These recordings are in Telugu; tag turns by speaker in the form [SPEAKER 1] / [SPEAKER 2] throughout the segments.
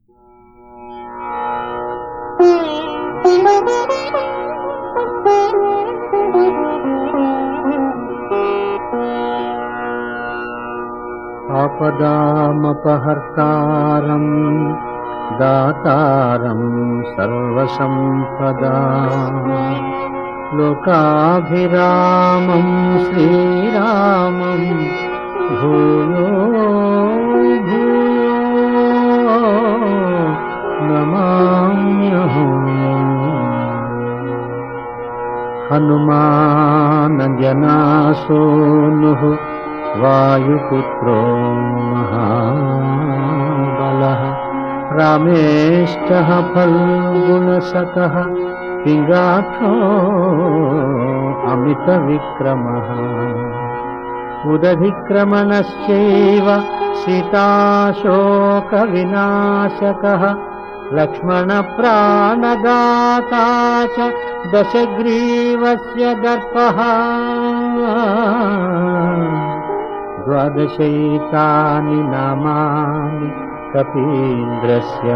[SPEAKER 1] ఆపదామపహర్తారం దాతారం సర్వసంపదా లోకాభిరామం శ్రీరామం భూయో భూయో నమామ్యహం हनुमानजनासूनुः वायुपुत्रो महाबलः रामेष्टः फल्गुणसतः पिङ्गाक्षो अमितविक्रमः उदधिक्रमणश्चैव सीताशोकविनाशकः लक्ष्मणप्राणदाता च दशग्रीवस्य दर्पः द्वादशैतानि नामानि कपीन्द्रस्य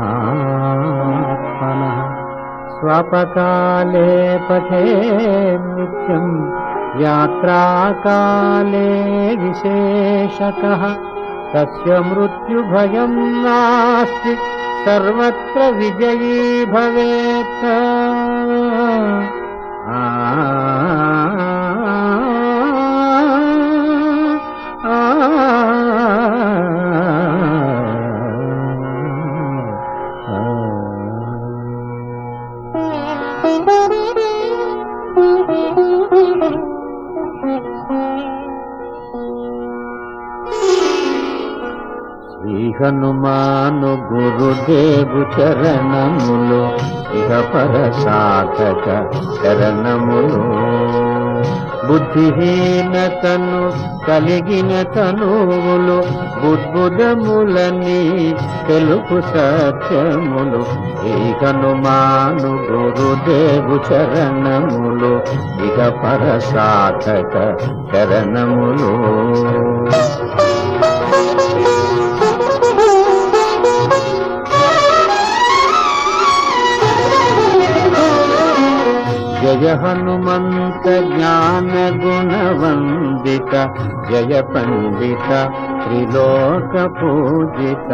[SPEAKER 1] महात्मनः स्वापकाले पठे नित्यम् यात्राकाले विशेषतः तस्य मृत्युभयं नास्ति सर्वत्र विजयी भवेत् आ, आ, శ్రీ హనుమాను గురుదేవు చరణములు ఇహ పర సాధక చరణములు బుద్ధిహీనతను కలిగిన తనువులు బుద్బుదములని తెలుపు సత్యములు ఈ హనుమాను గురుదేవు చరణములు ఇక పర సాధక చరణములు జయ హనుమంత జ్ఞాన గుణవందిత జయ పండిత త్రిలోక పూజిత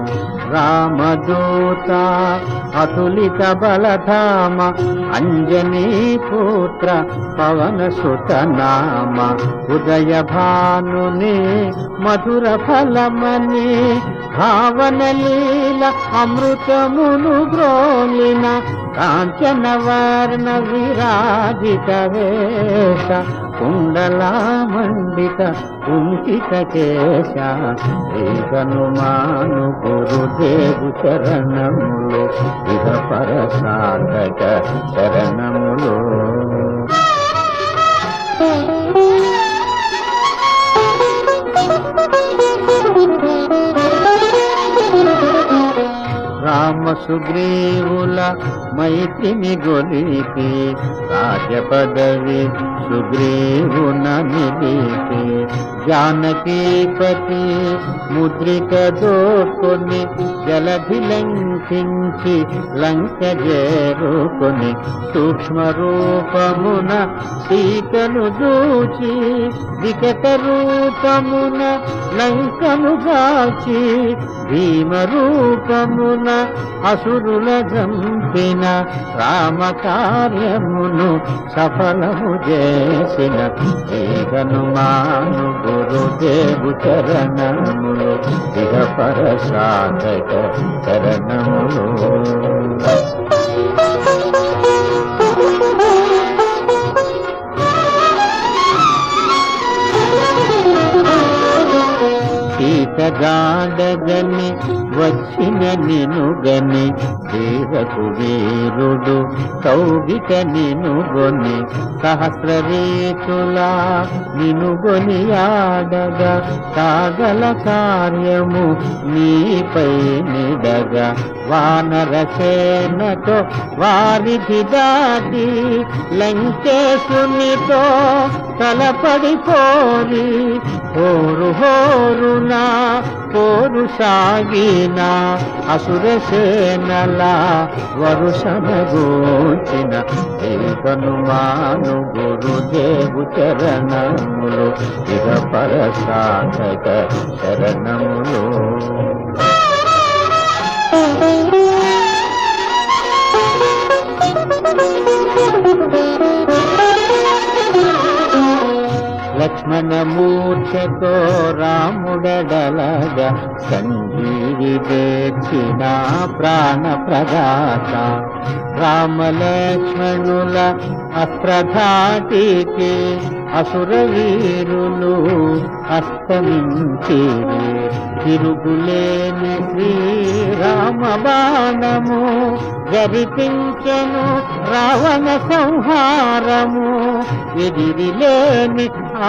[SPEAKER 1] రామదూత అతులిత బలధామ అంజనీ పుత్ర పవన సుత నామ ఉదయ భానుని మధుర ఫలమని భావన లీల అమృతమును గ్రోలిన కాంచన వర్ణ విరాజిత వేష కుండలామండిత కుంచిత కేశ హనుమాను గురుదేవు చరణములు ఇహ పర సాధక చరణములు రామ సుగ్రీవుల మైత్రిని గొలిపి రాజ పదవి సుగ్రీవున నిలిపి జానకీపతి ముద్రిక దోకొని జలధి లంకించి లంక చేరుకొని సూక్ష్మ రూపమున సీతను దూచి వికట రూపమున లంకను గాచి భీమ రూపమున అసురుల జంపిన రామ కార్యమును సఫలము చేసిన ఈ హనుమాను గురుదేవు చరణములు ఇహ పర సాధక చరణములు సీతగాడగని వచ్చిన నినుగని దేవకు వీరుడు కౌగిట నినుగొని సహస్ర రీతులా నినుగొని ఆడగా సాగల కార్యము నీపై నిడగా వానర సేనతో వారిధి దాటి లంకేశునితో తలపడి పోరి హోరు హోరునా పోరు సాగిన అసుర సేనల వరుసమగోచిన హనుమాను గురుదేవు చరణములు ఇక పరసాధక శరణములు లక్ష్మణమూర్ఛతో రాముడడలగా సంజీవి దేచిన ప్రాణ ప్రదాత రామలక్ష్మణుల అస్త్రధాటికి అసుర వీరులు అస్తమించి తిరుగులేని శ్రీరామ బాణము జరిపించెను రావణ సంహారము ఎదిరిలేని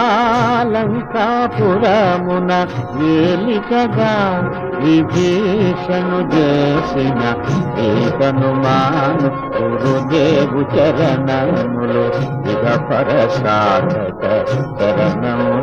[SPEAKER 1] ఆలంకాపురమున వేలికగా విభీషణు చేసిన ఏకనుమాను గురుదేవు చరణములు ఇక పరసాధక చరణము